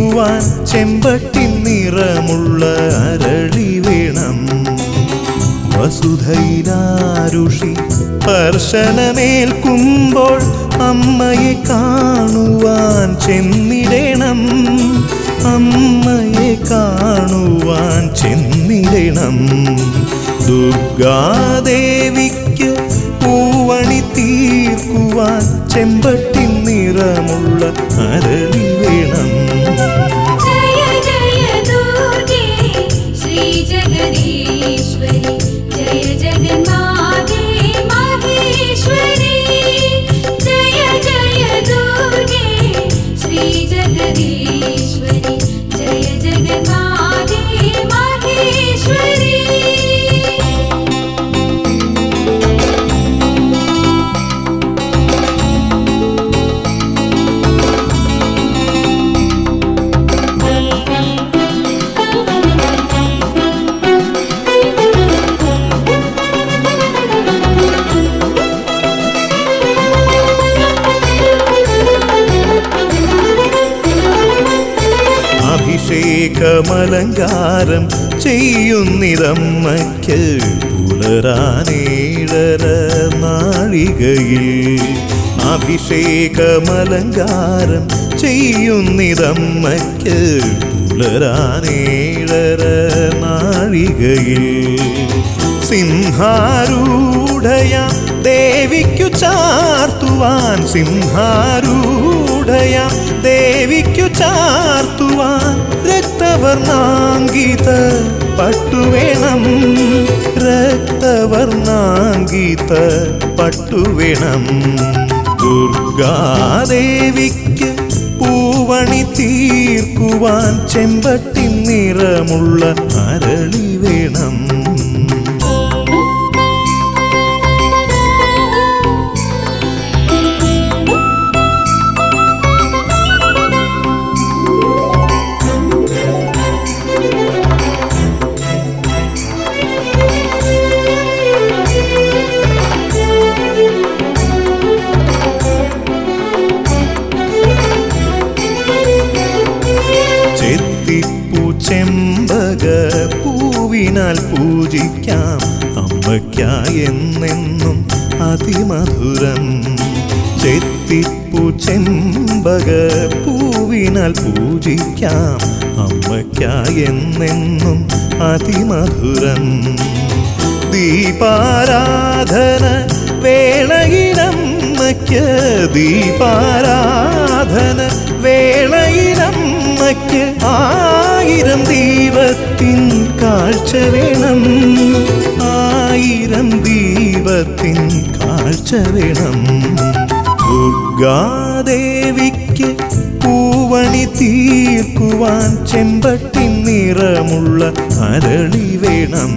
തീർക്കുവാൻ ചെമ്പട്ടിൻ നിറമുള്ള അരളി വേണം വസുധൈലാരുഷി സ്പർശനമേൽക്കുമ്പോൾ അമ്മയെ കാണുവാൻ ചെന്നിടണം അമ്മയെ കാണുവാൻ ചെന്നിടണം ദുർഗാദേവിക്ക് പൂവണി തീർക്കുവാൻ ചെമ്പട്ടിൻ നിറമുള്ള അരളി വേണം जय जय दुर्गे श्री जगदीश्वरी जय जगन्माते माहेश्वरी जय जय दुर्गे श्री जगदीश्वरी जय जगन्माते माहेश्वरी അഭിഷേകമലങ്കാരം ചെയ്യുന്നിതമ്മയ്ക്ക് പുലരാനേഴര നാഴികയിൽ അഭിഷേകമലങ്കാരം ചെയ്യുന്നിതമ്മയ്ക്ക് പുലരാനേഴര നാഴികയിൽ സിംഹാരൂഢയ ദേവിക്കു ചാർത്തുവാൻ സിംഹാരൂഢയ ദേവിക്കു ചാർത്തുവാൻ രക്തവർണാങ്കിത പട്ടുവേണം രക്തവർണാങ്കിത പട്ടുവേണം ദുർഗാദേവിക്ക് പൂവണി തീർക്കുവാൻ ചെമ്പട്ടിൻ നിറമുള്ള അരളി വേണം ചെത്തിപ്പൂ ചെമ്പക പൂവിനാൽ പൂജിക്കാം അമ്മയ്ക്കായെന്നെന്നും അതിമധുരം ചെത്തിപ്പൂ ചെമ്പക പൂവിനാൽ പൂജിക്കാം അമ്മയ്ക്കായെന്നെന്നും അതിമധുരം ദീപാരാധന വേളയിലമ്മയ്ക്ക് ദീപാരാധന വേളയിലമ്മയ്ക്ക് ആയിരം ദീപത്തിൻ കാഴ്ച വേണം ആയിരം ദീപത്തിൻ കാഴ്ച വേണം ദുർഗാദേവിക്ക് പൂവണി തീർക്കുവാൻ ചെമ്പട്ടിൻ നിറമുള്ള അരളി വേണം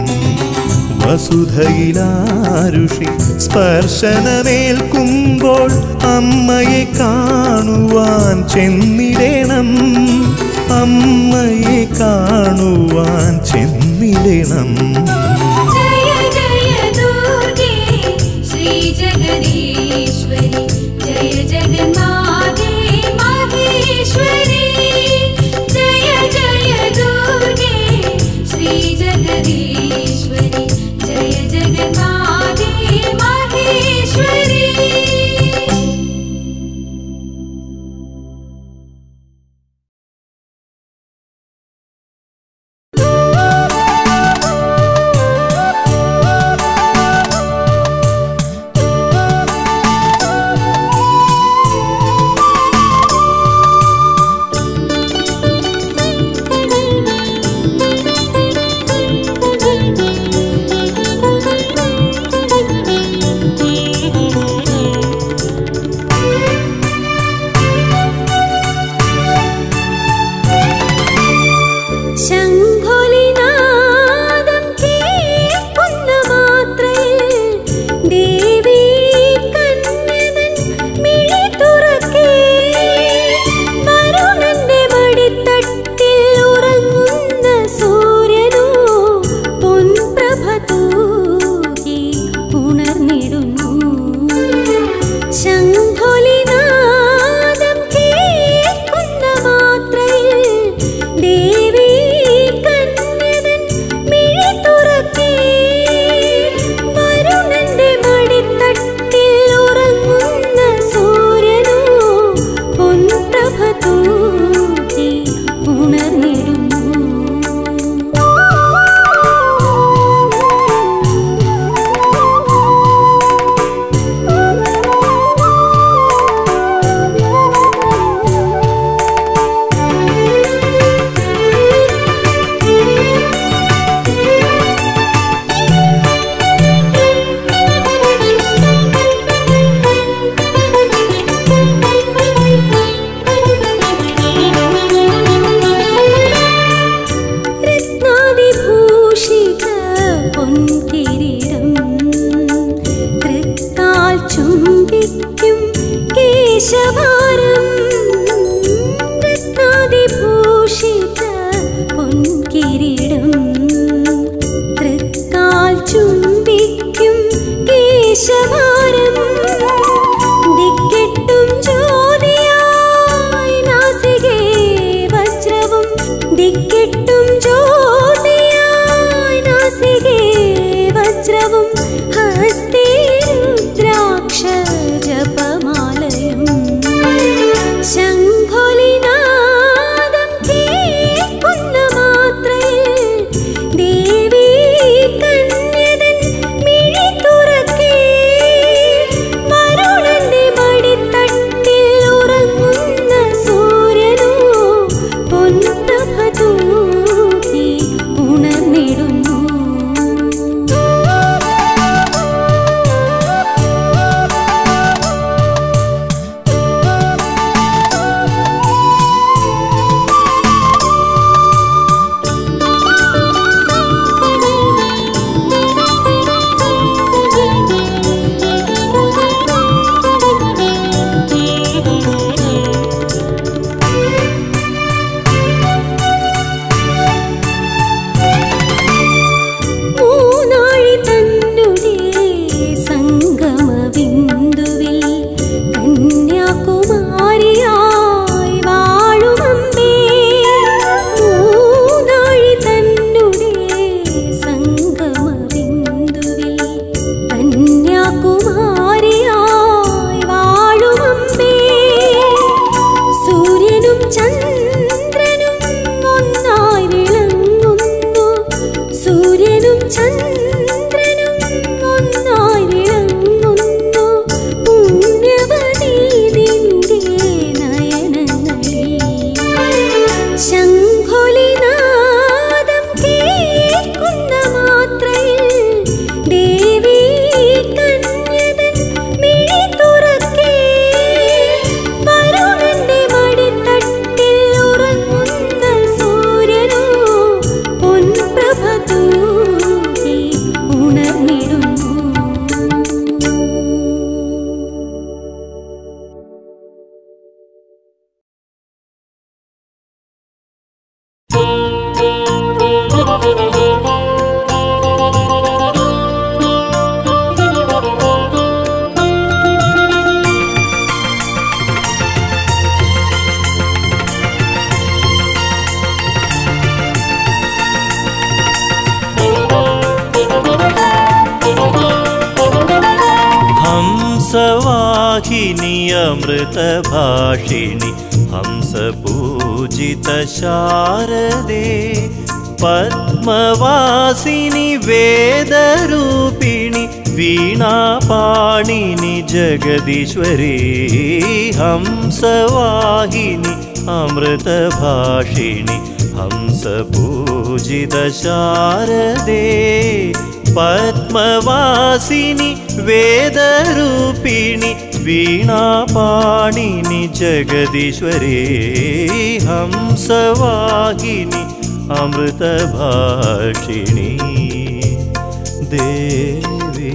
വസുധയിലാരുഷി സ്പർശനമേൽക്കുമ്പോൾ അമ്മയെ കാണുവാൻ ചെന്നിടണം അമ്മയെ കാണുവാൻ ചെന്നിടണം जय जय दुर्गे श्री जगदीश्वरी जय जगन्माते माहेश्वरी जय जय दुर्गे श्री जगदीश्वरी जय जगन्माते माहेश्वरी Thank you. രത്നാദിഭൂഷിത പൊൻകിരീടം തൃക്കാൽ ചുംബിക്കും കേശഭാരം ദിക്കെട്ടും ജ്യോതിയായി നാസികേ വജ്രവും ദിക്കെട്ടും ജ്യോതിയായി നാസികേ വജ്രവും ഹസ്തേ രുദ്രാക്ഷ ജപമാലയും ശംഖുലിനാദം കേൾക്കുന്ന മാത്രയിൽ ദേവീ കന്യതൻ മിഴി തുറക്കേ വരുണന്റെ മടിത്തട്ടിൽ ഉറങ്ങുന്ന സൂര്യനോ പൊൻപ്രഭ തൂകി ഉണർന്നിടുന്നു മൂന്നാഴി തന്നുടെ സംഗമ ബിന്ദുവിൽ കന്യാകുമാരിയായി വാഴുമമ്മേ മൂന്നാഴി തന്നുടെ സംഗമ ബിന്ദുവിൽ കന്യാകുമാരിയായി വാഴുമമ്മേ സൂര്യനും ചന്ദ്രനും ഒന്നായി വിളങ്ങുന്നു സൂര്യനും ചന്ദ്രനും ഒന്നായി വിളങ്ങുന്നു പുണ്യവതി നിന്റെ നയനങ്ങളിൽ ശംഖുലിനാദം കേൾക്കുന്ന മാത്രയിൽ ദേവീ കന്യതൻ മിഴി തുറക്കേ വരുണന്റെ മടിത്തട്ടിൽ ഉറങ്ങുന്ന സൂര്യനോ പൊൻപ്രഭ തൂകി ഉണർന്നിടുന്നു ഹംസവാഹിനി അമൃതഭാഷിണി ഹംസപൂജിത ശാരദേ പത്മവാസിനി വേദരൂപിണി വീണാപാണിനി ജഗദീശ്വരീ ഹംസവാഹിനി അമൃതഭാഷിണി ഹംസപൂജിത ശാരദേ പത്മവാസിനി വേദരൂപിണി വീണാപാണിനി ജഗദീശ്വരേ ഹംസവാഹിനി അമൃതഭാഷിണി ദേവി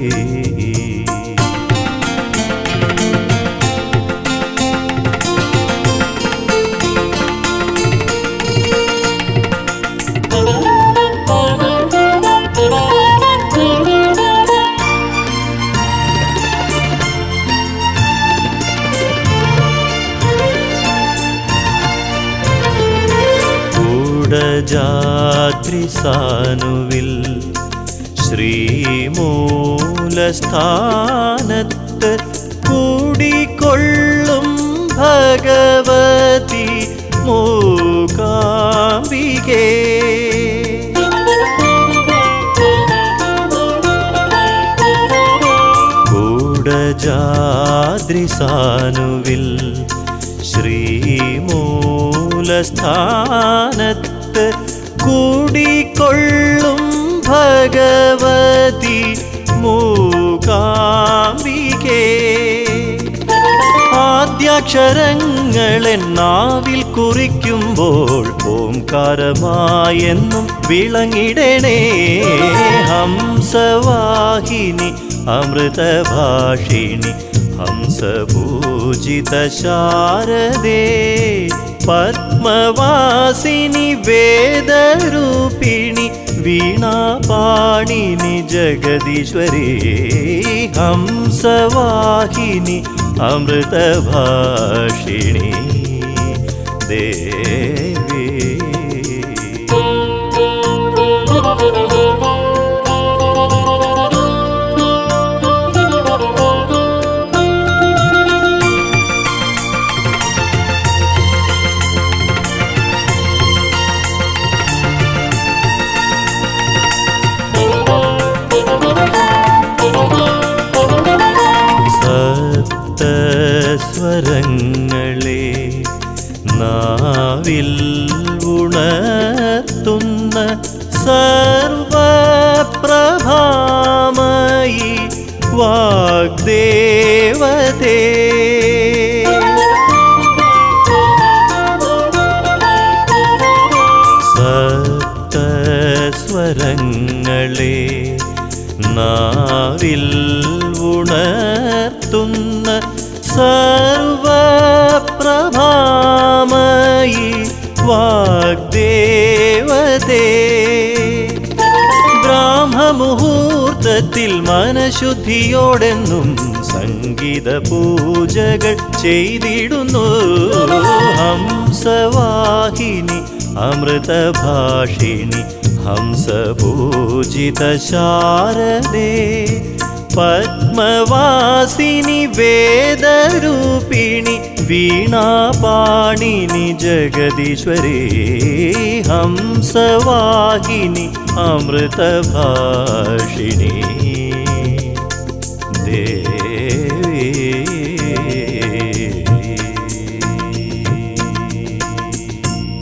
കൂടജാദ്രിസാനുവിൽ ശ്രീമൂലസ്ഥാനത്ത് കൂടിക്കൊള്ളും ഭഗവതി മൂകാംബികേ കൂടജാദ്രിസാനുവിൽ ശ്രീമൂലസ്ഥാനത്ത് കൂടിക്കൊള്ളും ഭഗവതി മൂകാംബികേ ആദ്യാക്ഷരങ്ങളെൻ നാവിൽ കുറിക്കുമ്പോൾ ഓംകാരമായെന്നും വിളങ്ങിടണേ ഹംസവാഹിനി അമൃതഭാഷിണി ഹംസപൂജിത ശാരദേ പത്മവാസിനി വേദരൂപിണി വീണാപാണിനി ജഗദീശ്വരി ഹംസവാഹിനി അമൃതഭാഷിണി ദേവി സപ്തസ്വരങ്ങളെ നാവിൽ ഉണർത്തുന്ന സർവപ്രഭാമയി വാഗ്ദേവതേ സപ്തസ്വരങ്ങളെ നാവിൽ ഉണർത്തുന്ന സർവപ്രഭാമയി വാഗ്ദേവതേ ബ്രാഹ്മമുഹൂർത്തത്തിൽ മനഃശുദ്ധിയോടെന്നും സംഗീത പൂജകൾ ചെയ്തിടുന്നു ഹംസവാഹിനി അമൃതഭാഷിണി ഹംസപൂജിത ശാരദേ പത്മവാസിനി വേദരൂപിണി വീണാപാണിനി ജഗദീശ്വരി ഹംസവാഹിനി അമൃതഭാഷിണി ദേവി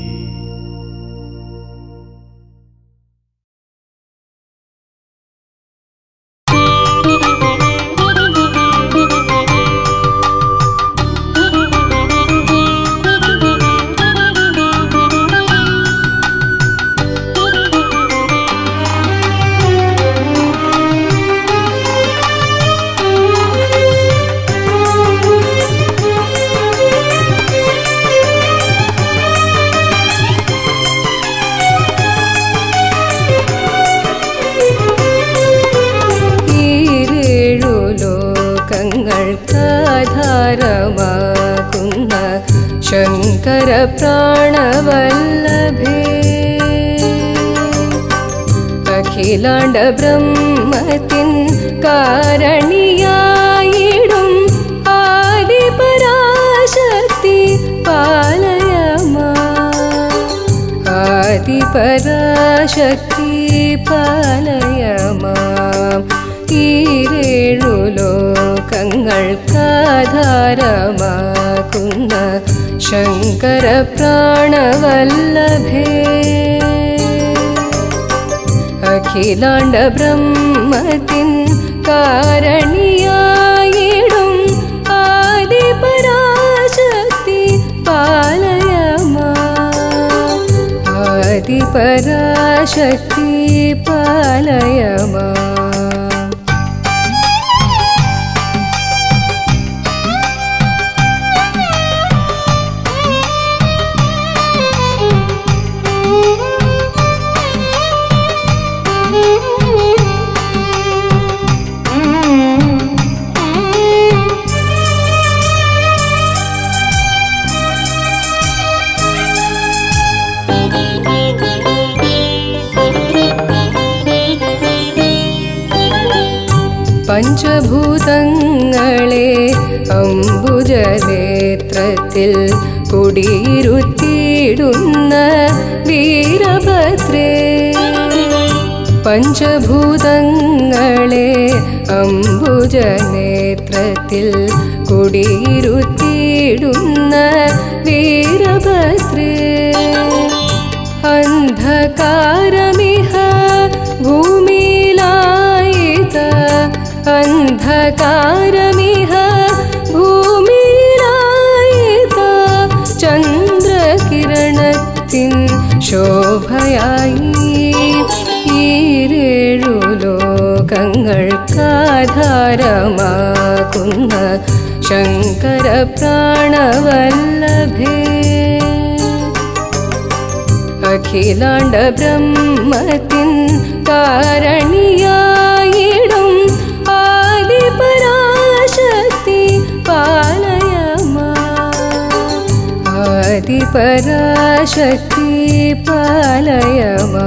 ഈരേഴു ലോകങ്ങൾക്കാധാരമാകുന്ന ശങ്കര പ്രാണവല്ലഭേ അഖിലാണ്ട ബ്രഹ്മത്തിൻ കാരണിയായിടും ആദിപരാശക്തി പാലയമാ ആദിപരാശക്തി പാലയമാം ഈരേഴു ലോകങ്ങൾക്കാധാരമാകുന്ന ശങ്കര പ്രാണവല്ലഭേ അഖിലാണ്ട ബ്രഹ്മത്തിൻ കാരണിയായിടും ആദിപരാശക്തി പാലയമാ ആദിപരാശക്തി പാലയമാ പഞ്ചഭൂതങ്ങളെ അംബുജനേത്രത്തിൽ കുടിയിരുത്തിയിടുന്ന വീരഭദ്രേ പഞ്ചഭൂതങ്ങളെ അംബുജനേത്രത്തിൽ കുടിയിരുത്തിയിടുന്ന വീരഭദ്രേ അന്ധകാരമിഹ ഭൂമിയിലായിത അന്ധകാരമിഹ ഭൂമിയിലായിത ചന്ദ്രകിരണത്തിൻ ശോഭയായി ഈരേഴു ലോകങ്ങൾക്കാധാരമാകുന്ന ശങ്കര പ്രാണവല്ലഭേ അഖിലാണ്ട ബ്രഹ്മത്തിൻ കാരണിയായിടും ആദിപരാശക്തി പാലയമാ ആദിപരാശക്തി പാലയമാ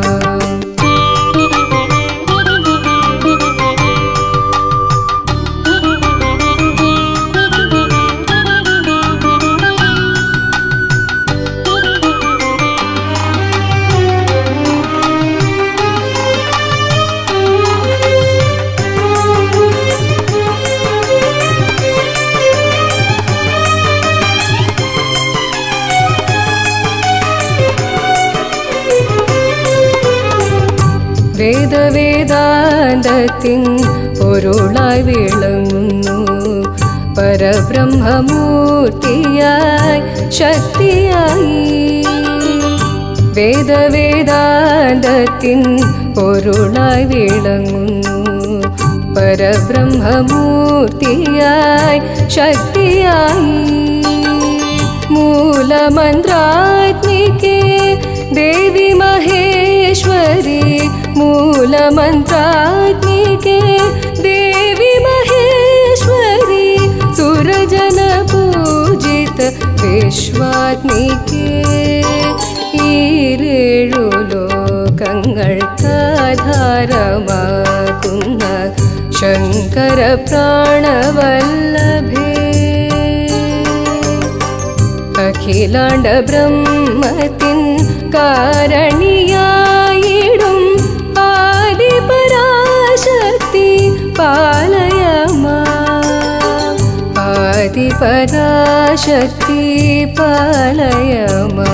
വേദവേദാന്തത്തിൻ പൊരുളായി വിളങ്ങുന്നു പരബ്രഹ്മമൂർത്തിയായി ശക്തിയായി വേദവേദാന്തത്തിൻ പൊരുളായി വിളങ്ങുന്നു പരബ്രഹ്മമൂർത്തിയായി ശക്തിയായി മൂലമന്ത്രാത്മികേ ദേവി മഹേശ്വരി മൂലമന്ത്രാത്മികേ ദേവി മഹേശ്വരി സുരജന പൂജിത വിശ്വാത്മികേ ഈരേഴു ലോകങ്ങൾക്കാധാരമാകുന്ന ശങ്കര പ്രാണവല്ലഭേ അഖിലാണ്ട ബ്രഹ്മത്തിൻ കാരണിയായിടും ആദിപരാശക്തി പാലയമാ ആദിപരാശക്തി പാലയമാ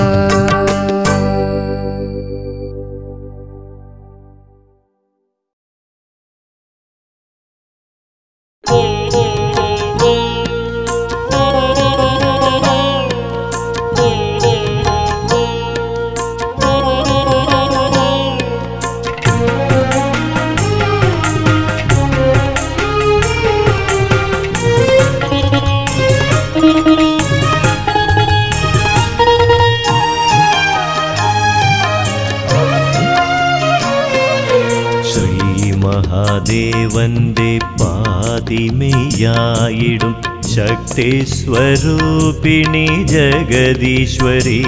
ശ്രീ മഹാദേവന്റെ പാതിമയായിടും ശക്തി സ്വരൂപിണി ജഗദീശ്വരി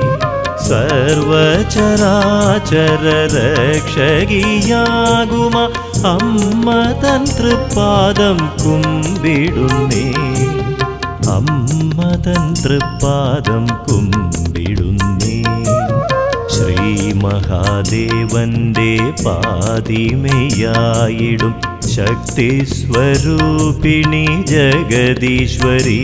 സർവചരാചര രക്ഷകിയാകുമ അമ്മ തൻ തൃപ്പാദം കുമ്പിടുന്നേ അമ്മ തൻ തൃപ്പാദം കുമ്പിടുന്നേ ശ്രീ മഹാദേവന്റെ പാതിമയായിടും ശക്തി സ്വരൂപിണി ജഗദീശ്വരി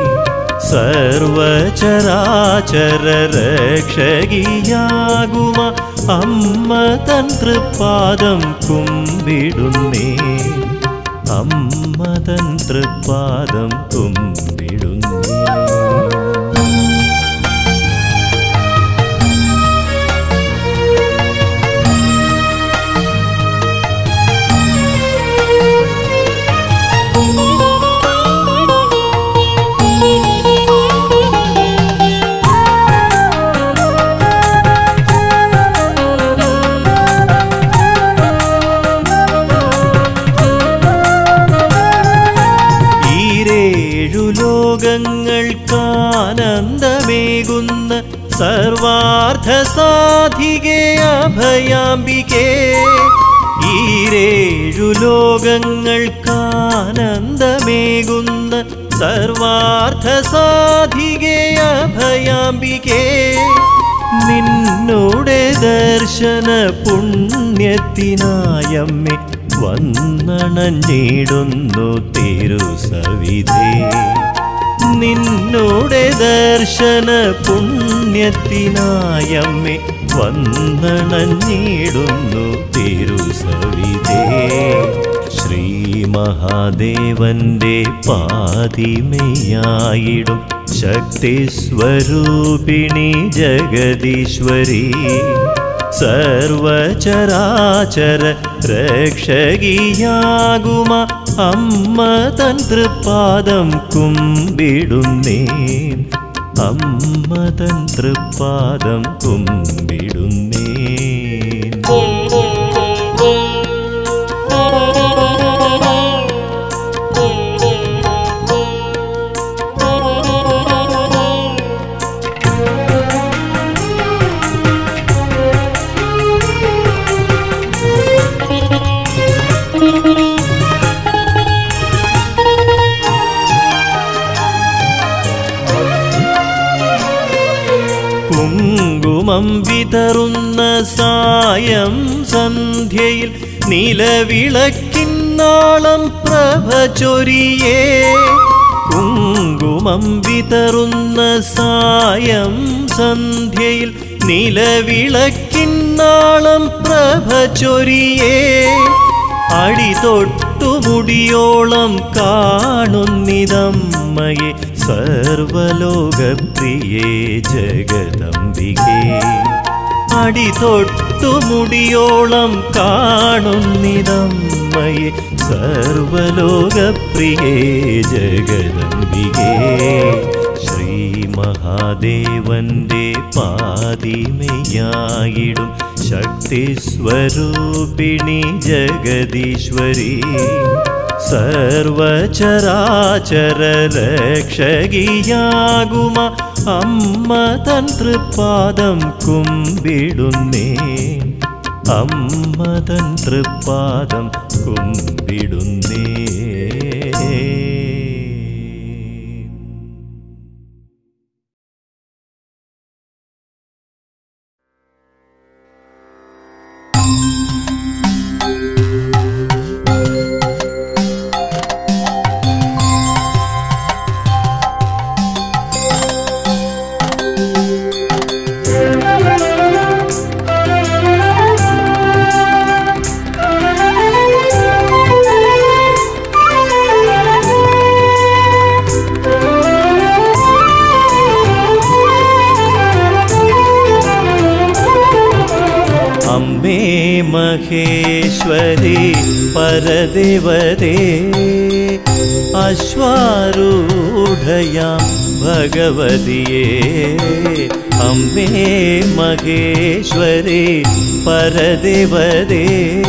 സർവചരാചര രക്ഷകിയാകുമ അമ്മ തൻ തൃപ്പാദം കുമ്പിടുന്നേ അമ്മ തൻ തൃപ്പാദം കുമ്പിടുന്നേ ഈരേഴു ലോകങ്ങൾക്കാനന്ദമേകുന്ന സർവാർത്ഥ സാധികേ അഭയാംബികേ ഈരേഴു ലോകങ്ങൾക്കാനന്ദമേകുന്ന സർവാർത്ഥ സാധികേ അഭയാംബികേ നിന്നോടെ ദർശന പുണ്യത്തിനായമ്മേ വന്നണഞ്ഞിടുന്നു തിരുസവിധേ നിന്നോടെ ദർശന പുണ്യത്തിനായമ്മേ വന്നണഞ്ഞിടുന്നു തിരുസവിധേ ശ്രീ മഹാദേവന്റെ പാതിമയായിടും ശക്തി സ്വരൂപിണി ജഗദീശ്വരി സർവചരാചര രക്ഷകിയാകുമ അമ്മ തൻ തൃപ്പാദം കുമ്പിടുന്നേ അമ്മ തൻ തൃപ്പാദം കുമ്പിടുന്നേ കുങ്കുമം വിതറുന്ന സായം സന്ധ്യയിൽ നിലവിളക്കിന്നാളം പ്രഭ ചൊരിയേ കുങ്കുമം വിതറുന്ന സായം സന്ധ്യയിൽ നിലവിളക്കിന്നാളം പ്രഭ ചൊരിയേ അടി തൊട്ടുമുടിയോളം കാണുന്നിതമ്മയെ സർവലോകപ്രിയേ ജഗദംബികേ അടി തൊട്ടുമുടിയോളം കാണുന്നിതമ്മയെ സർവലോകപ്രിയേ ജഗദംബികേ ശ്രീ മഹാദേവന്റെ പാതിമയായിടും ശക്തി സ്വരൂപിണി ജഗദീശ്വരി സർവചരാചര രക്ഷകിയാകുമ അമ്മ തൻ തൃപ്പാദം കുമ്പിടുന്നേ അമ്മ തൻ തൃപ്പാദം കുമ്പിടുന്നേ അമ്മേ മഹേശ്വരി പരദേവതേ അശ്വാരൂഢയാം ഭഗവതിയേ അമ്മേ മഹേശ്വരി പരദേവതേ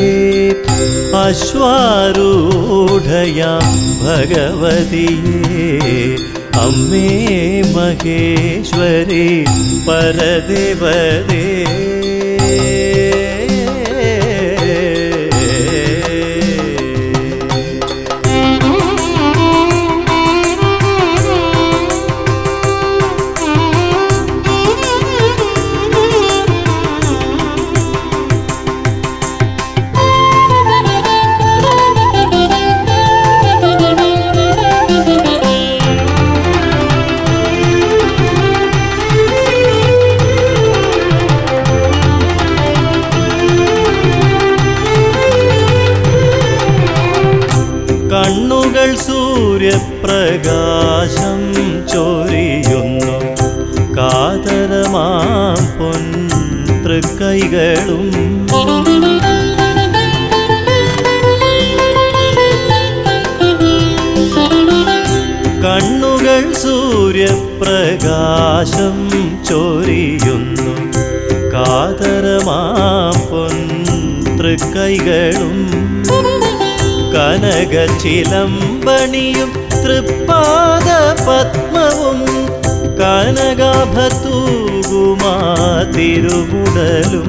അശ്വാരൂഢയാം ഭഗവതിയേ അമ്മേ മഹേശ്വരി പരദേവതേ കണ്ണുകൾ സൂര്യപ്രകാശം ചൊരിയുന്നു കാതരമാം പൊൻ തൃക്കൈകളും കണ്ണുകൾ സൂര്യപ്രകാശം ചൊരിയുന്നു കാതരമാം പൊൻ തൃക്കൈകളും കനകചിലമ്പണിയും തൃപ്പാദ പത്മവും കനകാഭത്തൂകുമാ തിരുവുടലും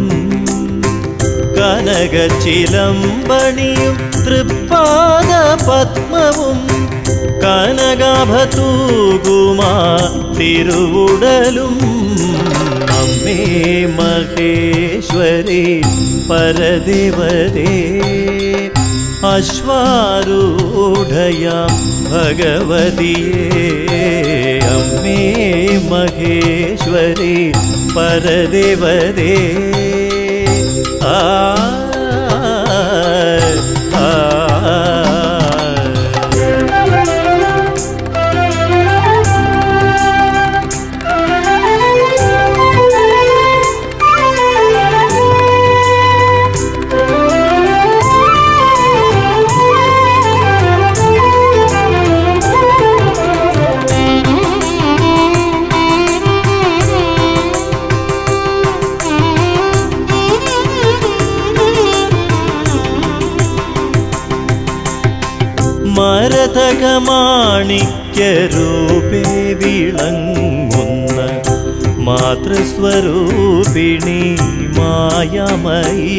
കനകചിലമ്പണിയും തൃപ്പാദ പത്മവും കനകാഭത്തൂകുമാ തിരുവുടലും അമ്മേ മഹേശ്വരി പരദേവതേ അശ്വാരൂഢയാം ഭഗവതിയേ അമ്മേ മഹേശ്വരി പരദേവതേ ആ ആ, Thank you. മരതകമാണിക്യരൂപേ വിളങ്ങുന്ന മാതൃസ്വരൂപിണി മായമയീ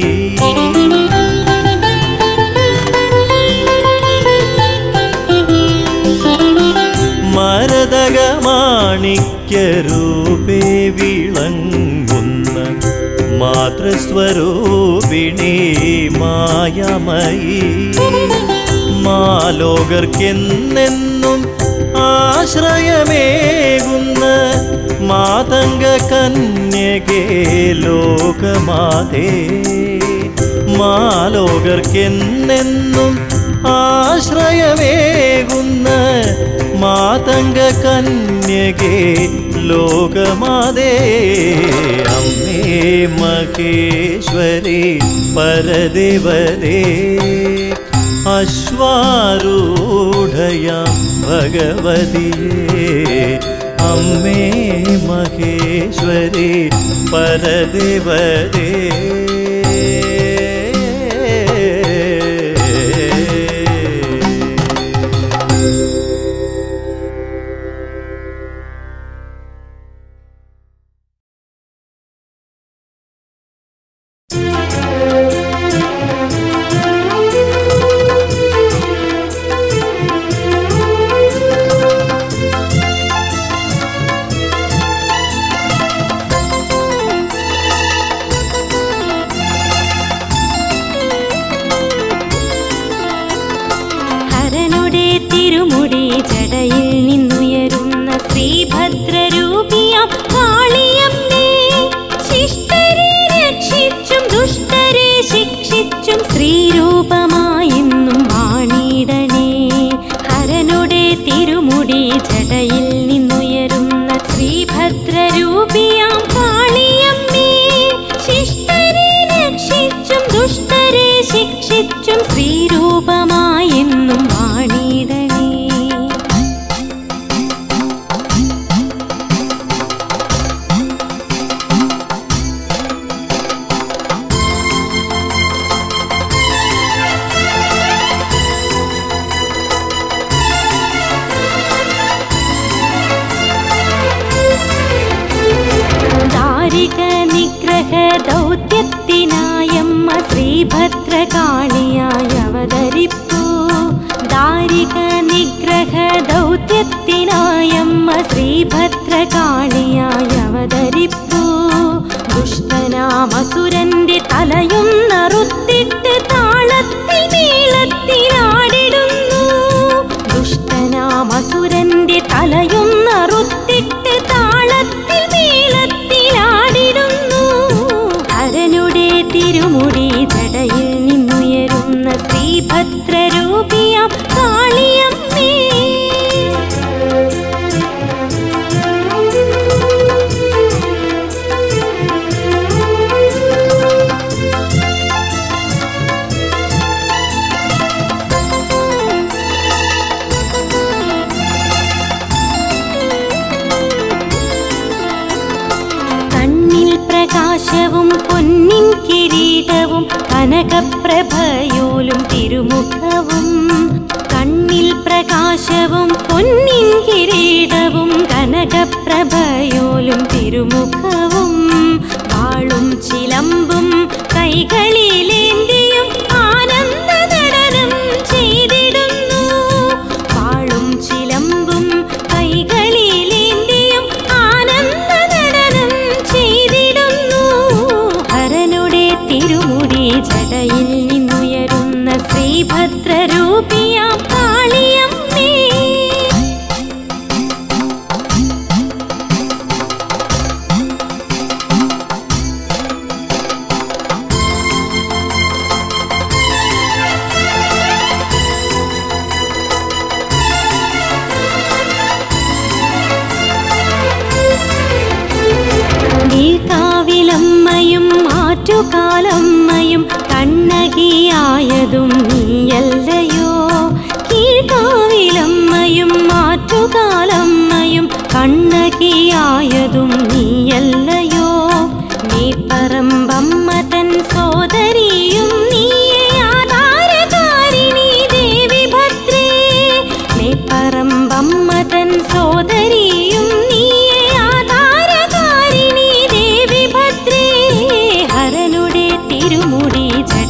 മരതകമാണിക്യരൂപേ വിളങ്ങുന്ന മാതൃസ്വരൂപിണി മായമയീ മാലോകർക്കെന്നെന്നും ആശ്രയമേകുന്ന മാതംഗ കന്യകേ ലോകമാതേ മാലോകർക്കെന്നെന്നും ആശ്രയമേകുന്ന മാതംഗ കന്യകേ ലോകമാതേ അമ്മേ മഹേശ്വരി പരദേവതേ അശ്വാരൂഢയാം ഭഗവതിയേ അമ്മേ മഹേശ്വരി പരദേവതേ ഹരനുടെ തിരുമുടി ജടയിൽ നിന്നുയരുന്ന ശ്രീഭദ്രരൂപിയാം കാളിയമ്മേ ശിഷ്ടരെ രക്ഷിച്ചും ദുഷ്ടരെ ശിക്ഷിച്ചും ശ്രീരൂപമായെന്നും വാണിടണേ ഹരനുടെ തിരുമുടി ജടയിൽ നിന്നുയരുന്ന ശ്രീഭദ്രരൂപിയാം കാളിയമ്മേ ശിഷ്ടരെ രക്ഷിച്ചും ദുഷ്ടരെ ശിക്ഷിച്ചും ശ്രീരൂപമായെന്നും വാണിടണേ ദാരിക നിഗ്രഹ ദൗത്യത്തിനായമ്മ ശ്രീഭദ്രകാളിയായി അവതരിപ്പൂ ദാരിക നിഗ്രഹ ദൗത്യത്തിനായമ്മ ശ്രീഭദ്രകാളിയായി അവതരിപ്പൂ ദുഷ്ടനാമസുരന്റെ തലയും നറുത്തിട്ട് താളത്തിൽ നീളത്തിലാടിടുന്നു ദുഷ്ടനാമസുരന്റെ തലയും നറുത്തിട്ട് താളത്തിൽ നീളത്തിലാടിടുന്നു ഹരനുടെ തിരുമുടി ജടയിൽ നിന്നുയരുന്ന ശ്രീഭദ്രരൂപിയാം കാളിയമ്മേ കണ്ണിൽ പ്രകാശവും പൊന്നിൻ കിരീടവും കനകപ്രഭയോലും തിരുമുഖവും കണ്ണിൽ പ്രകാശവും പൊന്നിൻ കിരീടവും കനകപ്രഭയോലും തിരുമുഖവും വാളും ചിലമ്പും കൈകളിലേന്തിയും ആനന്ദ നടനം ചെയ്തിടുന്നു വാളും ചിലമ്പും കൈകളിലേന്തിയും ആനന്ദ നടനം ചെയ്തിടുന്നു ഹരനുടെ തിരുമുടി ജടയിൽ നിന്നുയരും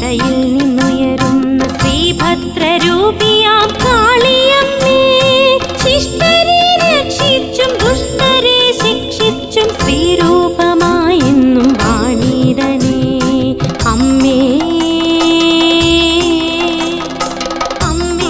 ശിക്ഷയിൽ നിന്നുയരുന്ന ശ്രീഭദ്രരൂപിയാം കാളിയമ്മേ ശിഷ്ടരെ രക്ഷിച്ചും ദുഷ്ടരെ ശിക്ഷിച്ചും ശ്രീരൂപമായെന്നും വാണിടനേ അമ്മേ അമ്മേ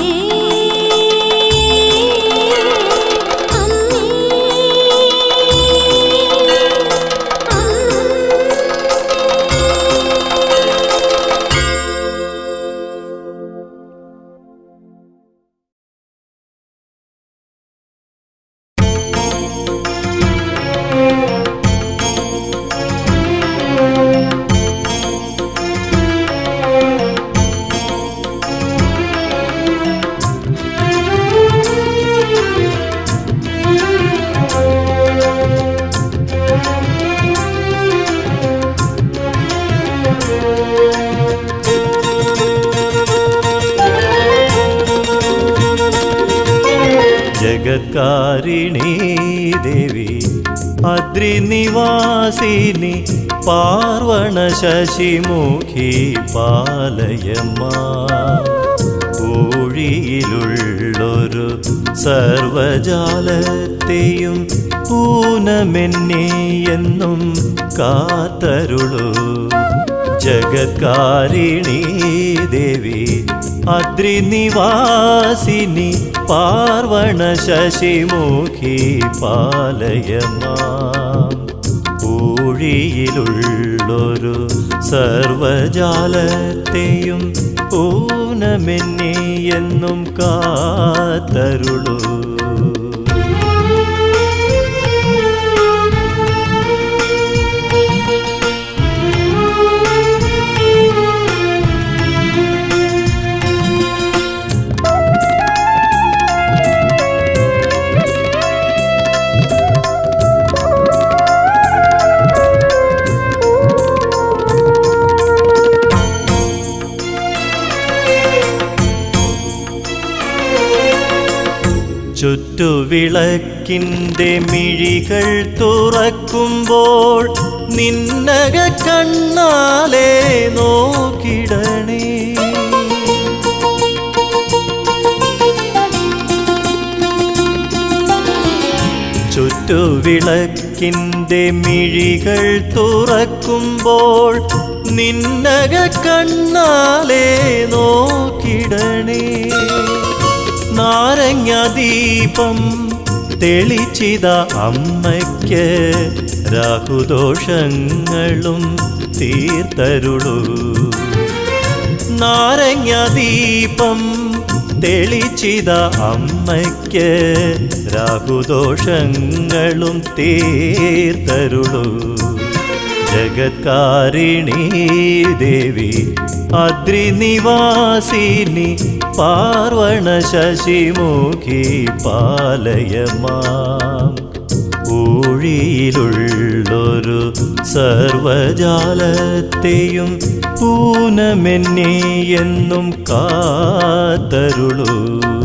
ജഗത്കാരിണീ ദേവി അദ്രിനിവാസിനി പാർവണ ശശിമുഖി പാലയമ്മ ഊഴിയിലുള്ളൊരു സർവജാലത്തെയും പൂനമെന്നെ എന്നും കാത്തരുളൂ ജഗത്കാരിണീ ദേവി അദ്രിനിവാസിനി പാർവണ ശശിമുഖി പാലയമാം ഊഴിയിലുള്ളൊരു സർവജാലത്തെയും ഊനമെന്നെ എന്നും കാത്തരുളൂ ചുറ്റുവിളക്കിൻ്റെ മിഴികൾ തുറക്കുമ്പോൾ നിന്നക കണ്ണാലെ നോക്കിടണേ ചുറ്റുവിളക്കിൻ്റെ മിഴികൾ തുറക്കുമ്പോൾ നിന്നക കണ്ണാലെ നോക്കിടണേ നാരങ്ങ ദീപം തെളിച്ചിത അമ്മയ്ക്ക് രാഹുദോഷങ്ങളും തീർത്തരുളൂ നാരങ്ങ ദീപം തെളിച്ചിത അമ്മയ്ക്ക് രാഹുദോഷങ്ങളും തീർത്തരുളൂ ജഗത്കാരിണീ ദേവി അദ്രിനിവാസിനി പാർവണ ശശിമുഖി പാലയമാം ഊഴിയിലുള്ളൊരു സർവജാലത്തെയും പൂനമെന്നെ എന്നും കാത്തരുളൂ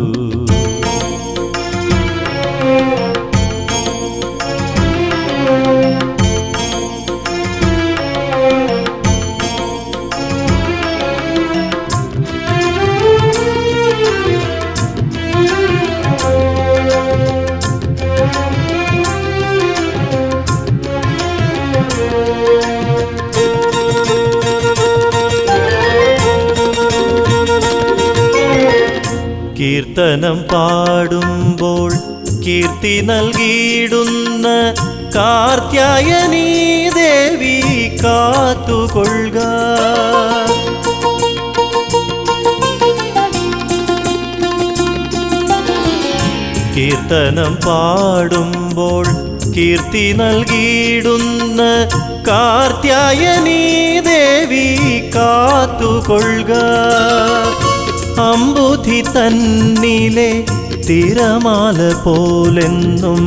കീർത്തനം പാടുമ്പോൾ കീർത്തി നൽകിയിടുന്ന കാർത്യായനീ ദേവി കാത്തുകൊള്ളുക കീർത്തനം പാടുമ്പോൾ കീർത്തി നൽകിയിടുന്ന കാർത്യായനീ ദേവി കാത്തുകൊള്ളുക അമ്പുധി തന്നിലെ തിരമാല പോലെന്നും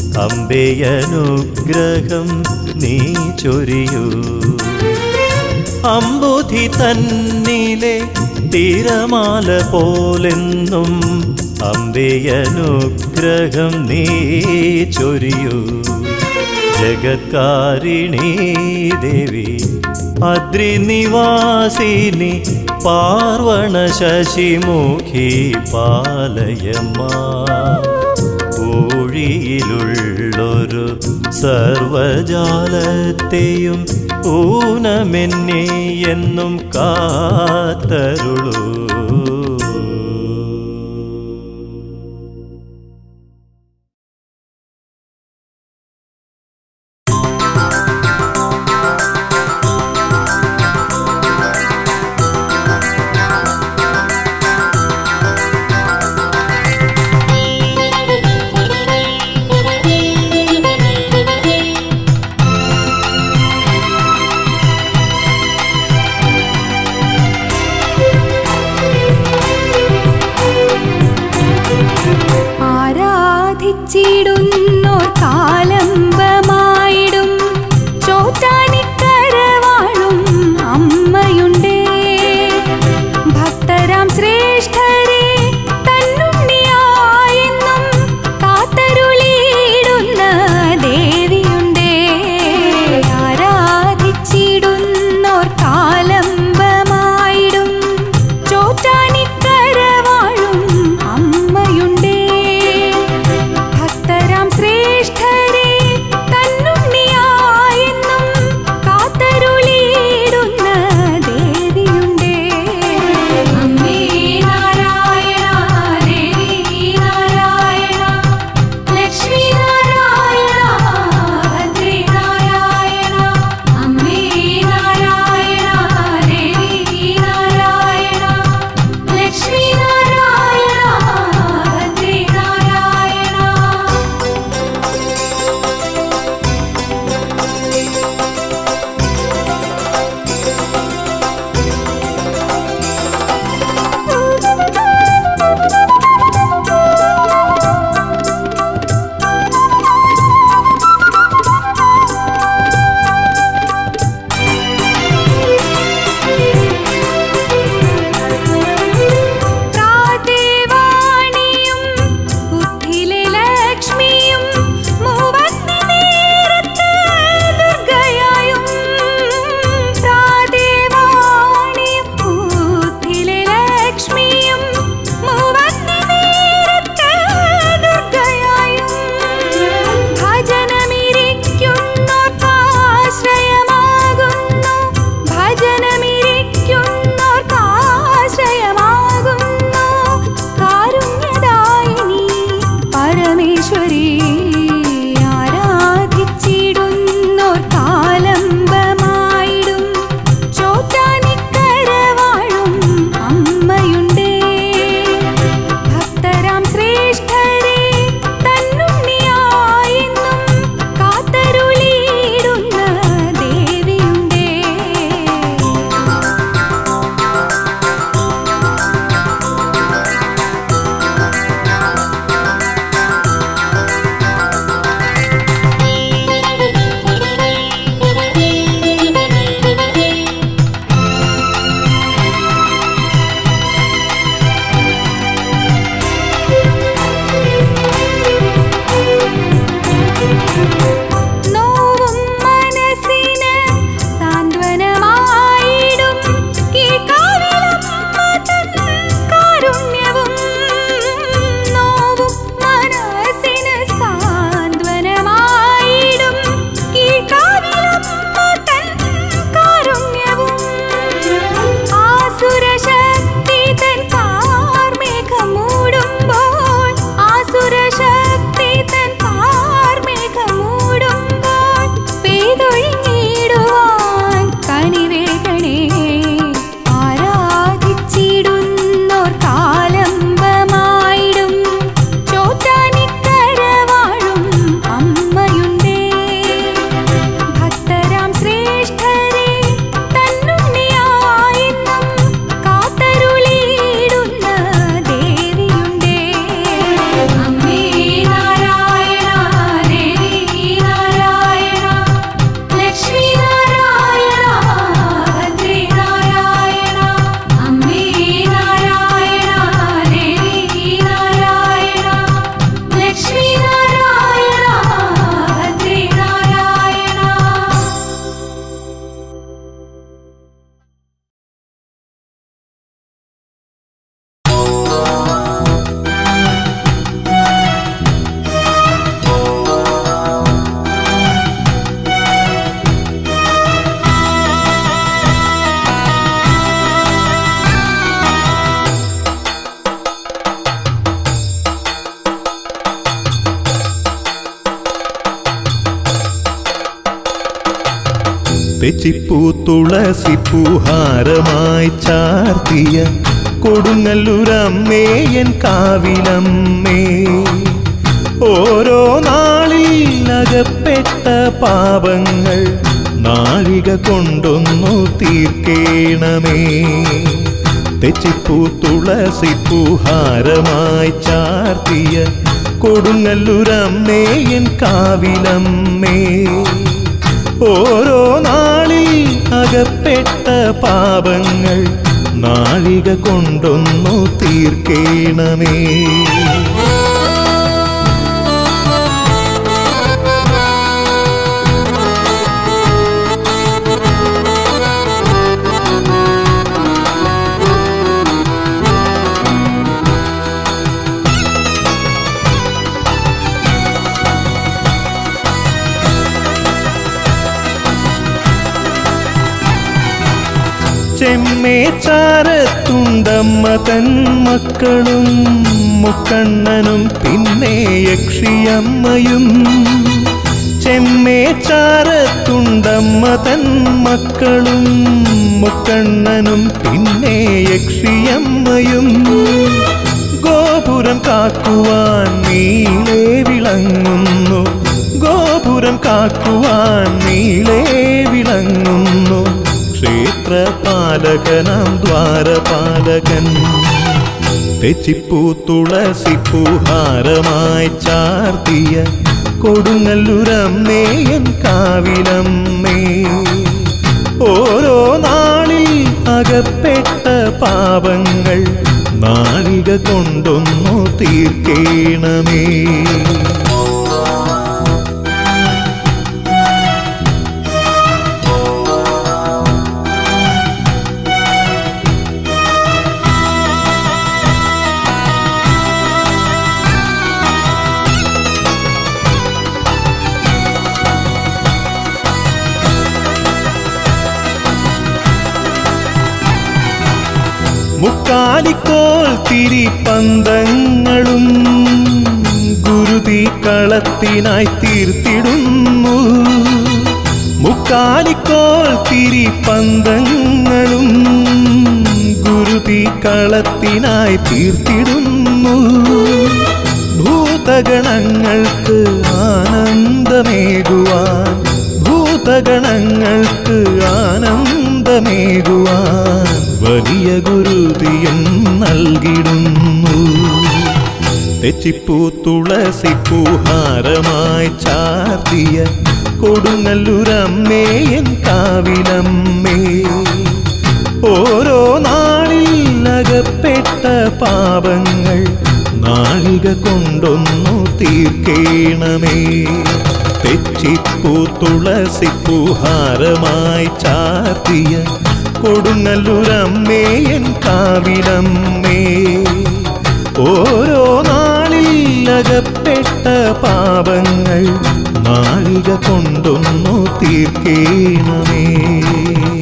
അമ്പയനുഗ്രഹം നീ ചൊരിയൂ അമ്പുധി തന്നിലെ തിരമാല പോലെന്നും അമ്പയനുഗ്രഹം നീ ചൊരിയൂ ജഗത്കാരിണീ ദേവി അദ്രിനിവാസിനി പാർവണ ശശിമുഖി പാലയമ്മ ഊഴിയിലുള്ളൊരു സർവജാലത്തെയും ഊനമെന്നെ എന്നും കാത്തരുളൂ ആരാധിച്ചിടുന്നോർ കാലംബമായിടും ചോറ്റാനിക്കരവാഴും അമ്മയുണ്ടേ ഭക്തരാം ശ്രേഷ്ഠരെ തന്നുണ്ണിയായെന്നും കാത്തരുളിയിടുന്ന ദേവിയുണ്ടേ ആരാധിച്ചിടുന്നോർ കാലംബമായിടും ചോറ്റാനിക്കരവാഴും അമ്മയുണ്ടേ ഭക്തരാം തെച്ചിപ്പൂ തുളസി പൂഹാരമായി ചാർത്തിയ കൊടുങ്ങല്ലൂരമ്മേയൻ കാവിലമ്മേ ഓരോ നാളിൽ അകപ്പെട്ട പാപങ്ങൾ നാഴിക കൊണ്ടൊന്നു തീർക്കേണമേ തെച്ചിപ്പൂ തുളസി പൂഹാരമായി ചാർത്തിയ കൊടുങ്ങല്ലൂരമ്മേയൻ കാവിലമ്മേ ഓരോ നാളിൽ അകപ്പെട്ട പാപങ്ങൾ നാഴിക കൊണ്ടൊന്നു തീർക്കേണമേ ചെമ്മേ ചാരത്തുണ്ടമ്മ തൻ മക്കളും മുക്കണ്ണനും പിന്നെ യക്ഷിയമ്മയും ചെമ്മേ ചാരത്തുണ്ടമ്മ തൻ മക്കളും മുക്കണ്ണനും പിന്നെ യക്ഷിയമ്മയും ഗോപുരം കാക്കുവാൻ നീളെ വിളങ്ങുന്നു ഗോപുരം കാക്കുവാൻ നീളെ വിളങ്ങുന്നു ക്ഷേത്രപാലകനാം ദ്വാരപാലകൻ തെച്ചിപ്പൂ തുളസി പൂഹാരമായി ചാർത്തിയ കൊടുങ്ങല്ലൂരമ്മേയൻ കാവിലമ്മേ ഓരോ നാളിൽ അകപ്പെട്ട പാപങ്ങൾ നാഴിക കൊണ്ടൊന്നു തീർക്കേണമേ മുക്കാലിക്കോൽ തിരിപ്പന്തങ്ങളും ഗുരുതി കളത്തിനായി തീർത്തിടുന്നു മുക്കാലിക്കോൽ തിരിപ്പന്തങ്ങളും ഗുരുതി കളത്തിനായി തീർത്തിടുന്നു ഭൂതഗണങ്ങൾക്ക് ആനന്ദമേകുവാൻ ഭൂതഗണങ്ങൾക്ക് ആനന്ദമേകുവാൻ വലിയ ഗുരുതിയും നൽകിടുന്നു തെച്ചിപ്പൂ തുളസി പൂഹാരമായി ചാർത്തിയ കൊടുങ്ങല്ലൂരമ്മേയൻ കാവിലമ്മേ ഓരോ നാളിൽ അകപ്പെട്ട പാപങ്ങൾ നാഴിക കൊണ്ടൊന്നു തീർക്കേണമേ തെച്ചിപ്പൂ തുളസി പൂഹാരമായി ചാർത്തിയ കൊടുങ്ങല്ലൂരമ്മേയൻ കാവിലമ്മേ ഓരോ നാളിൽ അകപ്പെട്ട പാപങ്ങൾ നാഴിക കൊണ്ടൊന്നു തീർക്കേണമേ